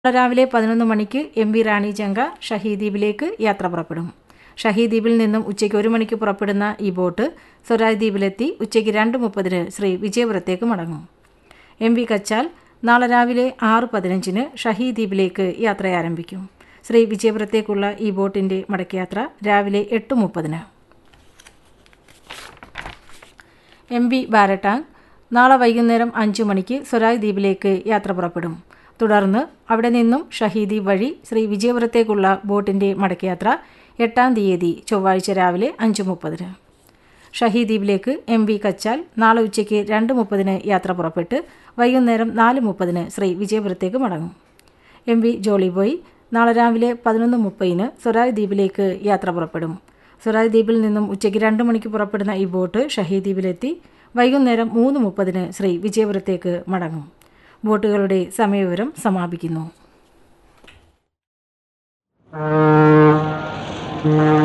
നാളെ രാവിലെ പതിനൊന്ന് മണിക്ക് എം വി റാണി ജങ്ക ഷഹീദ് ദ്വീപിലേക്ക് യാത്ര പുറപ്പെടും ഷഹീദ് ദ്വീപിൽ നിന്നും ഉച്ചയ്ക്ക് ഒരു മണിക്ക് പുറപ്പെടുന്ന ഈ ബോട്ട് സ്വരാജ് ദ്വീപിലെത്തി ഉച്ചയ്ക്ക് രണ്ട് മുപ്പതിന് ശ്രീ വിജയപുരത്തേക്ക് മടങ്ങും എം വി കച്ചാൽ നാളെ രാവിലെ ആറ് പതിനഞ്ചിന് ഷഹീദ് ദ്വീപിലേക്ക് യാത്ര ആരംഭിക്കും ശ്രീ വിജയപുരത്തേക്കുള്ള ഈ ബോട്ടിൻ്റെ മടക്കയാത്ര രാവിലെ എട്ട് മുപ്പതിന് എം വി ബാരട്ടാങ് നാളെ വൈകുന്നേരം അഞ്ചു മണിക്ക് സ്വരാജ് ദ്വീപിലേക്ക് യാത്ര പുറപ്പെടും തുടർന്ന് അവിടെ നിന്നും ഷഹീദി വഴി ശ്രീ വിജയപുരത്തേക്കുള്ള ബോട്ടിൻ്റെ മടക്കയാത്ര എട്ടാം തീയതി ചൊവ്വാഴ്ച രാവിലെ അഞ്ച് മുപ്പതിന് ഷഹീദ് ദ്വീപിലേക്ക് എം വി കച്ചാൽ നാളെ ഉച്ചയ്ക്ക് രണ്ട് മുപ്പതിന് യാത്ര പുറപ്പെട്ട് വൈകുന്നേരം നാല് മുപ്പതിന് ശ്രീ വിജയപുരത്തേക്ക് മടങ്ങും എം വി ജോളിബോയ് നാളെ രാവിലെ പതിനൊന്ന് മുപ്പതിന് സ്വരാജ് ദ്വീപിലേക്ക് യാത്ര പുറപ്പെടും സ്വരാജ് ദ്വീപിൽ നിന്നും ഉച്ചയ്ക്ക് രണ്ട് മണിക്ക് പുറപ്പെടുന്ന ഈ ബോട്ട് ഷഹീദ് ദ്വീപിലെത്തി വൈകുന്നേരം മൂന്ന് മുപ്പതിന് ശ്രീ വിജയപുരത്തേക്ക് മടങ്ങും ബോട്ടുകളുടെ സമയവിവരം സമാപിക്കുന്നു